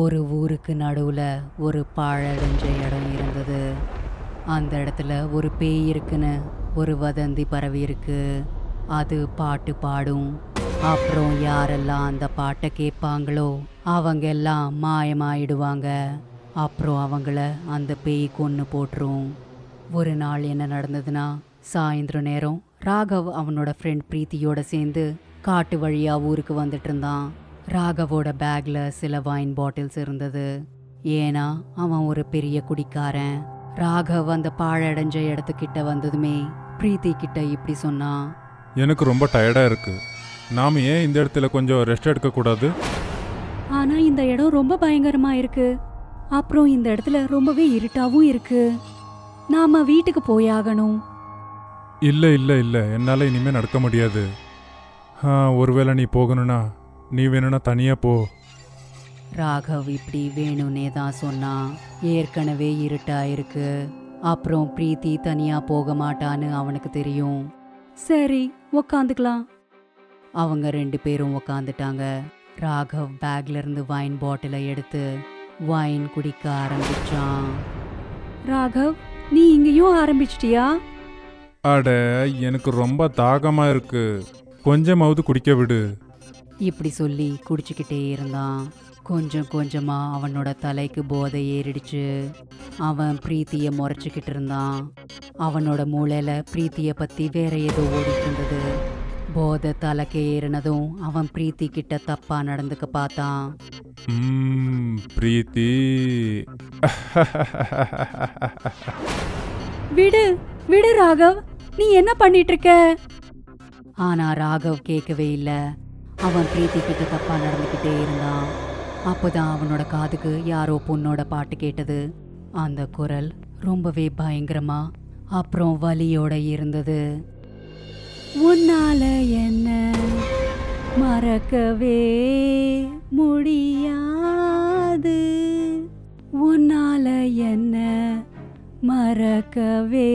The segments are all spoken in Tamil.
ஒரு ஊருக்கு நடுவுல ஒரு பாழடைஞ்ச இடம் இருந்தது அந்த இடத்துல ஒரு பேய் இருக்குன்னு ஒரு வதந்தி பரவி இருக்கு அது பாட்டு பாடும் அப்புறம் யாரெல்லாம் அந்த பாட்டை கேட்பாங்களோ அவங்க எல்லாம் மாயமாயிடுவாங்க அப்புறம் அவங்கள அந்த பேய் கொன்று போட்டுரும் ஒரு நாள் என்ன நடந்ததுன்னா சாயந்தரம் நேரம் ராகவ் அவனோட ஃப்ரெண்ட் பிரீத்தியோட சேர்ந்து காட்டு வழியா ஊருக்கு வந்துட்டு இருந்தான் ராகவோட பேக்ல சில வைன் பாட்டில்ஸ் இருந்தது ஏன்னா அவன் ஒரு பெரிய குடிக்காரன் ராகவ் அந்த பாழடைஞ்ச இடத்துக்கிட்ட வந்ததுமே பிரீத்தி கிட்ட இப்படி சொன்னான் எனக்கு ரொம்ப டயர்டாக இருக்கு நாம் ஏன் இந்த இடத்துல கொஞ்சம் ரெஸ்ட் எடுக்கக்கூடாது ஆனா இந்த இடம் ரொம்ப பயங்கரமா இருக்கு அப்புறம் இந்த இடத்துல ரொம்பவே இருட்டாவும் இருக்கு நாம வீட்டுக்கு போயாகணும் இல்லை இல்லை இல்லை என்னால் இனிமேல் நடக்க முடியாது ஆ, ஒருவேளை நீ போகணும்னா நீ வேணும்னா தனியாக போ ராகவ் இப்படி வேணும்னே தான் சொன்னான் ஏற்கனவே இருட்டா இருக்கு அப்புறம் பிரீத்தி தனியா போக மாட்டான்னு அவனுக்கு தெரியும் சரி உக்காந்துக்கலாம் அவங்க ரெண்டு பேரும் உக்காந்துட்டாங்க ராகவ் பேக்ல இருந்து வைன் பாட்டிலை எடுத்து வைன் குடிக்க ஆரம்பிச்சான் ராகவ் நீ இங்கேயும் ஆரம்பிச்சிட்டியா அட எனக்கு ரொம்ப தாகமாக இருக்கு கொஞ்சமாவது குடிக்க விடு இப்படி சொல்லி குடிச்சுக்கிட்டே இருந்தான் கொஞ்சம் கொஞ்சமா அவனோட தலைக்கு போதை ஏறிடுச்சு அவன் பிரீத்திய முறைச்சிக்கிட்டு இருந்தான் அவனோட மூளையில பிரீத்திய பத்தி வேற ஏதோ ஓடிட்டு இருந்தது போதை தலைக்கு ஏறினதும் அவன் பிரீத்தி கிட்ட தப்பா நடந்துக்க பார்த்தான் ம், பிரீத்தி விடு விடு ராகவ் நீ என்ன பண்ணிட்டு இருக்க ஆனா ராகவ் கேட்கவே இல்ல அவன் பிரீத்தி கிட்ட தப்பா நடந்துக்கிட்டே இருந்தான் அப்போதான் அவனோட காதுக்கு யாரோ பொண்ணோட பாட்டு கேட்டது அந்த குரல் ரொம்பவே பயங்கரமா அப்புறம் வலியோட இருந்தது உன்னால என்ன மறக்கவே முடியாது உன்னால என்ன மறக்கவே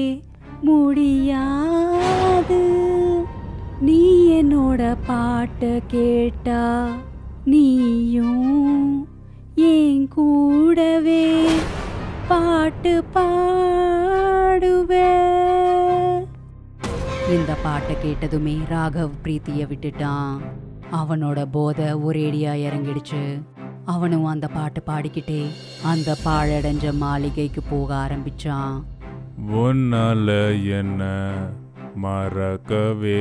முடியாது நீ என்னோட பாட்டு கேட்டா நீயும் என் கூடவே பாட்டு பாடுவே இந்த பாட்டை கேட்டதுமே ராகவ் பிரீத்திய விட்டுட்டான் அவனோட போதை ஒரேடியா இறங்கிடுச்சு அவனும் அந்த பாட்டு பாடிக்கிட்டே அந்த பாழடைஞ்ச மாளிகைக்கு போக ஆரம்பிச்சான் உன்னால என்ன மறக்கவே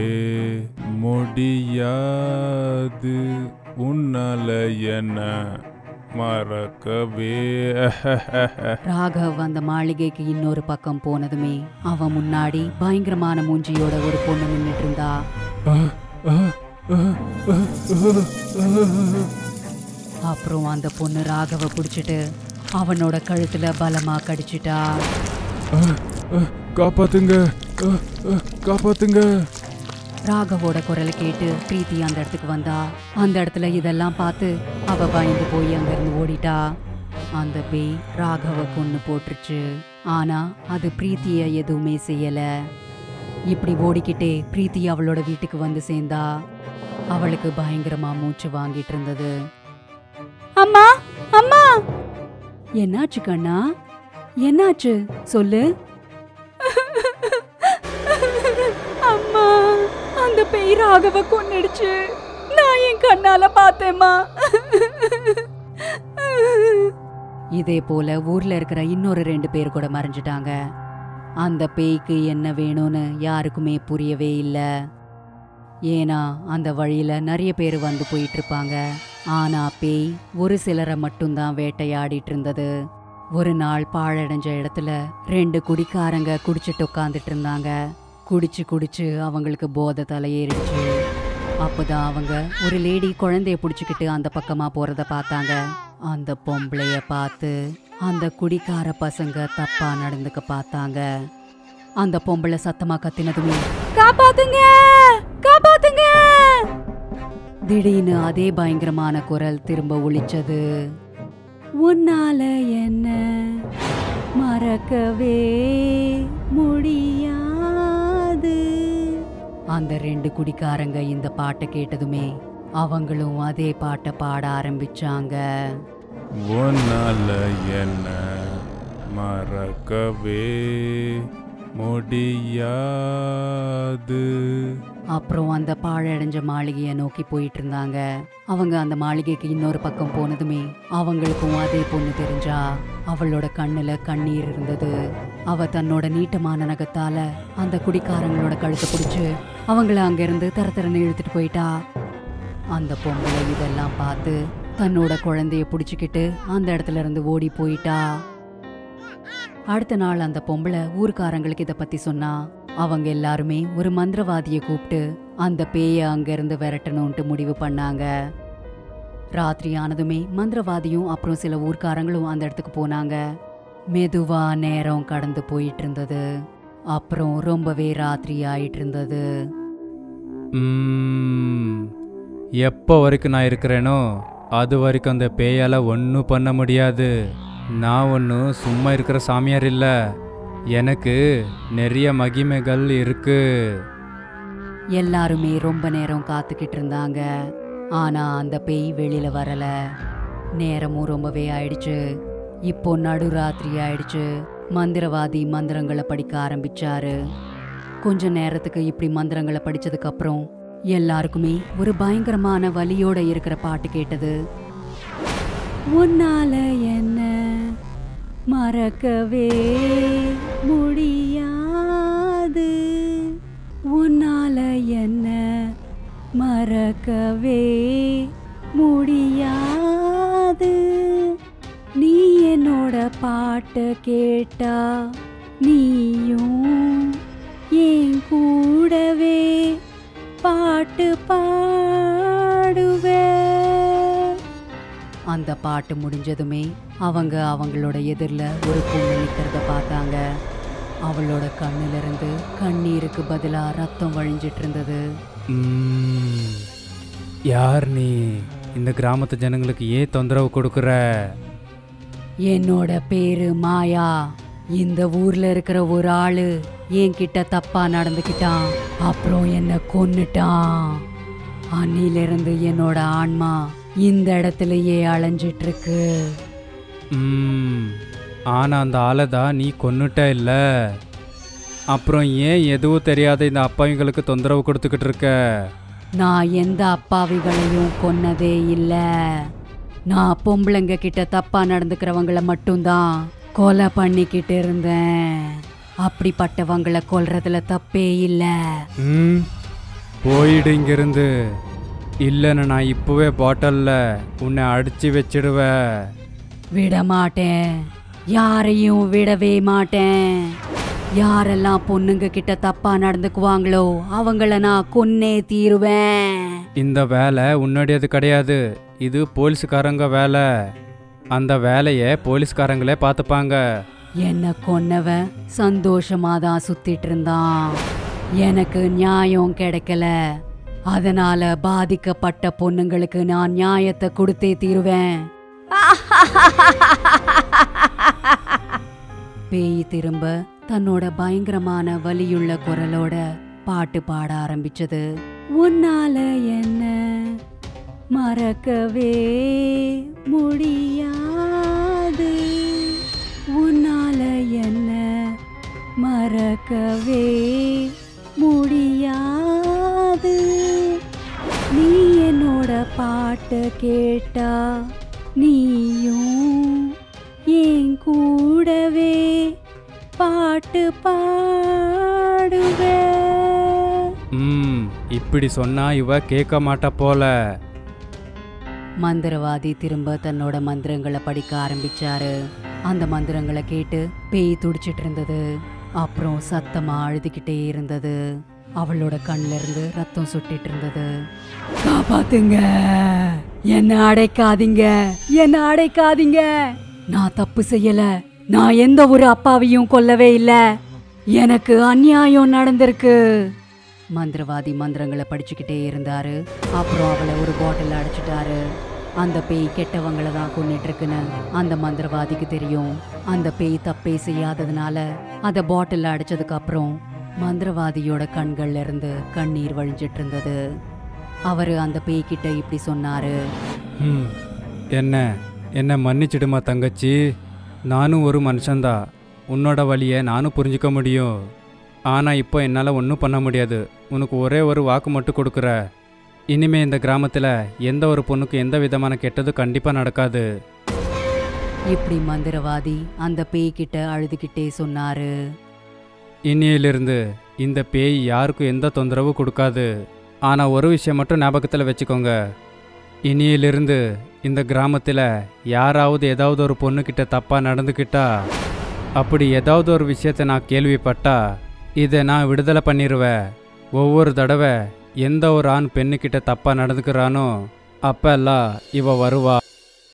முடியாது உன்னால என்ன மறக்கவே ராகவ் அந்த மாளிகைக்கு இன்னொரு பக்கம் போனதுமே அவன் முன்னாடி பயங்கரமான மூஞ்சியோட ஒரு பொண்ணு நின்னுட்டு இருந்தா அப்புறம் அந்த பொண்ணு ராகவ பிடிச்சிட்டு அவனோட கழுத்துல பலமா கடிச்சிட்டா காப்பாத்துங்க அஹ், அஹ், காப்பாத்துங்க ராகவோட குரலை கேட்டு பிரீத்தி அந்த இடத்துக்கு வந்தா அந்த இடத்துல இதெல்லாம் பார்த்து அவ பயந்து போய் அங்கிருந்து ஓடிட்டா அந்த பேய் ராகவ கொன்னு போட்டுருச்சு ஆனா அது பிரீத்திய எதுவுமே செய்யல இப்படி ஓடிக்கிட்டே பிரீத்தி அவளோட வீட்டுக்கு வந்து சேர்ந்தா அவளுக்கு பயங்கரமா மூச்சு வாங்கிட்டு இருந்தது அம்மா அம்மா என்னாச்சு கண்ணா என்னாச்சு சொல்லு அம்மா அந்த பேய் ராகவ கொன்னுடுச்சு நான் என் கண்ணால பார்த்தேம்மா இதே போல ஊர்ல இருக்கிற இன்னொரு ரெண்டு பேர் கூட மறைஞ்சிட்டாங்க அந்த பேய்க்கு என்ன வேணும்னு யாருக்குமே புரியவே இல்லை ஏன்னா அந்த வழியில நிறைய பேர் வந்து போயிட்டு இருப்பாங்க ஆனா பேய் ஒரு சிலரை மட்டும்தான் வேட்டையாடிட்டு இருந்தது ஒரு நாள் பாழடைஞ்ச இடத்துல ரெண்டு குடிக்காரங்க குடிச்சிட்டு உட்காந்துட்டு இருந்தாங்க குடிச்சு குடிச்சு அவங்களுக்கு போதை தலையேறிடுச்சு அப்போதான் அவங்க ஒரு லேடி குழந்தைய பிடிச்சிக்கிட்டு அந்த பக்கமா போறத பார்த்தாங்க அந்த பொம்பளைய பார்த்து அந்த குடிக்கார பசங்க தப்பா நடந்துக்க பார்த்தாங்க அந்த பொம்பளை சத்தமா கத்தினதுமே காப்பாத்துங்க காப்பாத்துங்க திடீர்னு அதே பயங்கரமான குரல் திரும்ப ஒலிச்சது உன்னால என்ன மறக்கவே முடியாது அந்த ரெண்டு குடிக்காரங்க இந்த பாட்டை கேட்டதுமே அவங்களும் அதே பாட்டை பாட ஆரம்பிச்சாங்க உன்னால என்ன மறக்கவே முடியாது அப்புறம் அந்த பாழடைஞ்ச மாளிகையை நோக்கி போயிட்டு இருந்தாங்க அவங்க அந்த மாளிகைக்கு இன்னொரு பக்கம் போனதுமே அவங்களுக்கும் அதே பொண்ணு தெரிஞ்சா அவளோட கண்ணுல கண்ணீர் இருந்தது அவ தன்னோட நீட்டமான நகத்தால அந்த குடிக்காரங்களோட கழுத்தை பிடிச்சு அவங்கள அங்கிருந்து தர தரன்னு இழுத்துட்டு போயிட்டா அந்த பொம்பளை இதெல்லாம் பார்த்து தன்னோட குழந்தைய பிடிச்சிக்கிட்டு அந்த இடத்துல இருந்து ஓடி போயிட்டா அடுத்த நாள் அந்த பொம்பளை ஊர்க்காரங்களுக்கு இத பத்தி சொன்னா அவங்க எல்லாருமே ஒரு மந்திரவாதியை கூப்பிட்டு அந்த பேய அங்கிருந்து விரட்டணும்ட்டு முடிவு பண்ணாங்க ராத்திரி ஆனதுமே மந்திரவாதியும் அப்புறம் சில ஊர்க்காரங்களும் அந்த இடத்துக்கு போனாங்க மெதுவா நேரம் கடந்து போயிட்டு இருந்தது அப்புறம் ரொம்பவே ராத்திரி ஆயிட்டு இருந்தது ம்ம். எப்போ வரைக்கும் நான் இருக்கிறேனோ அது வரைக்கும் அந்த பேயால் ஒன்றும் பண்ண முடியாது நான் ஒன்றும் சும்மா இருக்கிற சாமியார் இல்லை எனக்கு நிறைய மகிமைகள் இருக்கு எல்லாருமே ரொம்ப நேரம் காத்துக்கிட்டு இருந்தாங்க ஆனா அந்த பேய் வெளியில வரல நேரமும் ரொம்பவே ஆயிடுச்சு இப்போ நடுராத்திரி ஆயிடுச்சு மந்திரவாதி மந்திரங்களை படிக்க ஆரம்பிச்சாரு கொஞ்ச நேரத்துக்கு இப்படி மந்திரங்களை படிச்சதுக்கு அப்புறம் எல்லாருக்குமே ஒரு பயங்கரமான வலியோட இருக்கிற பாட்டு கேட்டது உன்னால என்ன மறக்கவே முடியாது உன்னால என்ன மறக்கவே முடியாது நீ என்னோட பாட்ட கேட்டா நீயும் என் கூடவே பாட்டு பாடுவே அந்த பாட்டு முடிஞ்சதுமே அவங்க அவங்களோட எதிரில் ஒரு பொண்ணு நிற்கிறத பார்த்தாங்க அவளோட கண்ணுல இருந்து கண்ணீருக்கு பதிலாக ரத்தம் வழிஞ்சிட்டு இருந்தது ம்ம். யார் நீ இந்த கிராமத்து ஜனங்களுக்கு ஏன் தொந்தரவு கொடுக்குற என்னோட பேரு மாயா இந்த ஊர்ல இருக்கிற ஒரு ஆளு என்கிட்ட தப்பா நடந்துக்கிட்டான் அப்புறம் என்ன கொன்னுட்டான் அன்னிலிருந்து என்னோட ஆன்மா இந்த இடத்துலயே அலைஞ்சிட்டு இருக்கு ம் ஆனால் அந்த ஆளை தான் நீ கொன்னுட்ட இல்லை அப்புறம் ஏன் எதுவும் தெரியாத இந்த அப்பாவிங்களுக்கு தொந்தரவு கொடுத்துக்கிட்டு இருக்க நான் எந்த அப்பாவிகளையும் கொன்னதே இல்ல நான் பொம்பளைங்க கிட்ட தப்பா நடந்துக்கிறவங்கள மட்டும்தான் கொலை பண்ணிக்கிட்டு இருந்தேன் அப்படிப்பட்டவங்கள கொல்றதுல தப்பே இல்லை ம் போயிடு இங்கிருந்து இல்லைன்னு நான் இப்போவே பாட்டிலில் உன்னை அடிச்சு வச்சிடுவேன் விட மாட்டேன் யாரையும் விடவே மாட்டேன் யாரெல்லாம் பொண்ணுங்க கிட்ட தப்பா நடந்துக்குவாங்களோ அவங்கள நான் கொன்னே தீருவேன் இந்த வேலை உன்னுடையது கிடையாது இது போலீஸ்காரங்க வேலை அந்த வேலையை போலீஸ்காரங்களே பார்த்துப்பாங்க என்ன கொன்னவன் சந்தோஷமா தான் சுத்திட்டு இருந்தான் எனக்கு நியாயம் கிடைக்கல அதனால பாதிக்கப்பட்ட பொண்ணுங்களுக்கு நான் நியாயத்தை கொடுத்தே தீருவேன் பேய் திரும்ப தன்னோட பயங்கரமான வலியுள்ள குரலோட பாட்டு பாட ஆரம்பிச்சது உன்னால என்ன மறக்கவே முடியாது உன்னால என்ன மறக்கவே முடியாது நீ என்னோட பாட்டை கேட்டா நீயும் என் கூடவே பாட்டு பாடுவே ம் இப்படி சொன்னா இவ கேட்க மாட்டா போல மந்திரவாதி திரும்ப தன்னோட மந்திரங்களை படிக்க ஆரம்பிச்சாரு அந்த மந்திரங்களை கேட்டு பேய் துடிச்சிட்டு இருந்தது அப்புறம் சத்தமா அழுதுகிட்டே இருந்தது அவளோட கண்ணுல இருந்து ரத்தம் சுட்டிட்டு இருந்தது காப்பாத்துங்க என்ன அடைக்காதீங்க என்ன அடைக்காதீங்க நான் தப்பு செய்யல நான் எந்த ஒரு அப்பாவையும் கொல்லவே இல்ல எனக்கு அநியாயம் நடந்திருக்கு மந்திரவாதி மந்திரங்களை படிச்சுக்கிட்டே இருந்தாரு அப்புறம் அவளை ஒரு பாட்டில் அடைச்சிட்டாரு அந்த பேய் கெட்டவங்கள தான் கொன்னிட்டு இருக்குன்னு அந்த மந்திரவாதிக்கு தெரியும் அந்த பேய் தப்பே செய்யாததுனால அத பாட்டில் அடைச்சதுக்கு அப்புறம் மந்திரவாதியோட கண்கள்ல இருந்து கண்ணீர் வழிஞ்சிட்டு இருந்தது அவரு அந்த பேய் கிட்ட இப்படி சொன்னாரு ம் என்ன என்னை மன்னிச்சிடுமா தங்கச்சி நானும் ஒரு மனுஷன்தான் உன்னோட வழியை நானும் புரிஞ்சுக்க முடியும் ஆனால் இப்போ என்னால் ஒன்றும் பண்ண முடியாது உனக்கு ஒரே ஒரு வாக்கு மட்டும் கொடுக்குற இனிமே இந்த கிராமத்தில் எந்த ஒரு பொண்ணுக்கும் எந்த விதமான கெட்டதும் கண்டிப்பாக நடக்காது இப்படி மந்திரவாதி அந்த பேய்கிட்ட அழுதுகிட்டே சொன்னாரு இன்னையிலிருந்து இந்த பேய் யாருக்கும் எந்த தொந்தரவும் கொடுக்காது ஆனால் ஒரு விஷயம் மட்டும் ஞாபகத்தில் வச்சுக்கோங்க இனியிலிருந்து இந்த கிராமத்தில் யாராவது ஏதாவது ஒரு பொண்ணுக்கிட்ட தப்பாக நடந்துக்கிட்டா அப்படி ஏதாவது ஒரு விஷயத்தை நான் கேள்விப்பட்டா இதை நான் விடுதலை பண்ணிடுவேன் ஒவ்வொரு தடவை எந்த ஒரு ஆண் பெண்ணுக்கிட்ட தப்பாக நடந்துக்கிறானோ அப்பெல்லாம் இவ வருவா